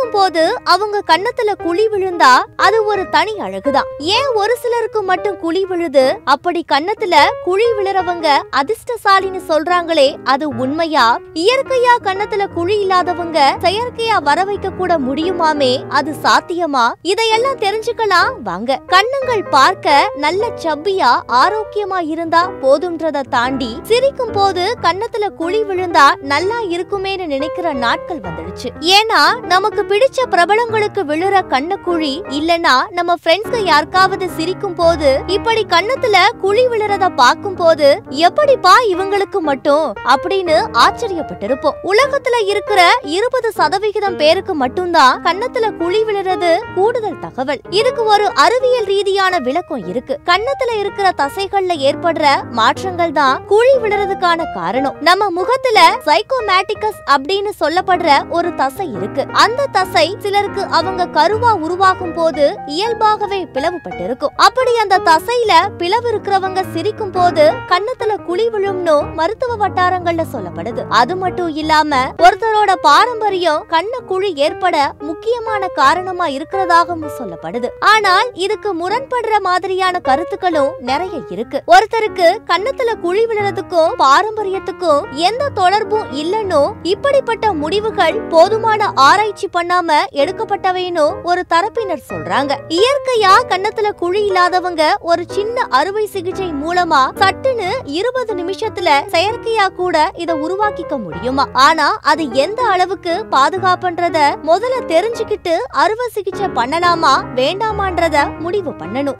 சிரிக்கும் போது அவங்க கன்னத்துல குழி விழுந்தா அது ஒரு தனி அழகுதான் ஏன் ஒரு சிலருக்கு மட்டும் குழி விழுது அப்படி கன்னத்துல குழி விழுறவங்க அதிர்ஷ்டசாலின்னு சொல்றாங்களே அது உண்மையா இயற்கையா கன்னத்துல குழி இல்லாதவங்க செயற்கையா வர வைக்க கூட முடியுமாமே அது சாத்தியமா இதையெல்லாம் தெரிஞ்சுக்கலாம் வாங்க கண்ணங்கள் பார்க்க நல்ல சப்பியா ஆரோக்கியமா இருந்தா போதுன்றத தாண்டி சிரிக்கும் போது கன்னத்துல குழி விழுந்தா நல்லா இருக்குமேன்னு நினைக்கிற நாட்கள் வந்துடுச்சு ஏன்னா நமக்கு பிடிச்ச பிரபலங்களுக்கு விழுற கண்ணக்குழி இல்லனா நம்ம ஃப்ரெண்ட்ஸ்க்கு யாருக்காவது சிரிக்கும் போது இப்படி கன்னத்துல குழி விழுறத பார்க்கும் போது எப்படிப்பா இவங்களுக்கு மட்டும் அப்படின்னு ஆச்சரியப்பட்டிருப்போம் உலகத்துல இருக்கிற இருபது சதவிகிதம் பேருக்கு மட்டும்தான் கன்னத்துல குழி விழுறது கூடுதல் தகவல் இதுக்கு ஒரு அறிவியல் ரீதியான விளக்கம் இருக்கு கன்னத்துல இருக்கிற தசைகள்ல ஏற்படுற மாற்றங்கள் தான் குழி விழுறதுக்கான காரணம் நம்ம முகத்துல சைக்கோமேட்டிகஸ் அப்படின்னு சொல்லப்படுற ஒரு தசை இருக்கு அந்த தசை சிலருக்கு அவங்க கருவா உருவாகும் போது இயல்பாகவே பிளவுபட்டிருக்கும் அப்படி அந்த தசையில பிளவு இருக்கிறவங்க சிரிக்கும் போது கன்னத்துல குழி விழும்னு மருத்துவ வட்டாரங்கள்ல சொல்லப்படுது அது மட்டும் இல்லாம ஒருத்தரோட பாரம்பரியம் கண்ண குழி ஏற்பட முக்கியமான காரணமா இருக்கிறதாகவும் சொல்லப்படுது ஆனால் இதுக்கு முரண்படுற மாதிரியான கருத்துக்களும் நிறைய இருக்கு ஒருத்தருக்கு கன்னத்துல குழி விழுறதுக்கும் பாரம்பரியத்துக்கும் எந்த தொடர்பும் இல்லைன்னு இப்படிப்பட்ட முடிவுகள் போதுமான ஆராய்ச்சி பண்ணாம எடுக்கப்பட்டவைன்னு ஒரு தரப்பினர் சொல்றாங்க இயற்கையா கன்னத்துல குழி இல்லாதவங்க ஒரு சின்ன அறுவை சிகிச்சை மூலமா சட்டுன்னு இருபது நிமிஷத்துல செயற்கையா கூட இத உருவாக்கிக்க முடியுமா ஆனா அது எந்த அளவுக்கு பாதுகாப்புன்றத முதல்ல தெரிஞ்சுக்கிட்டு அறுவை சிகிச்சை பண்ணலாமா வேண்டாமான்றத முடிவு பண்ணணும்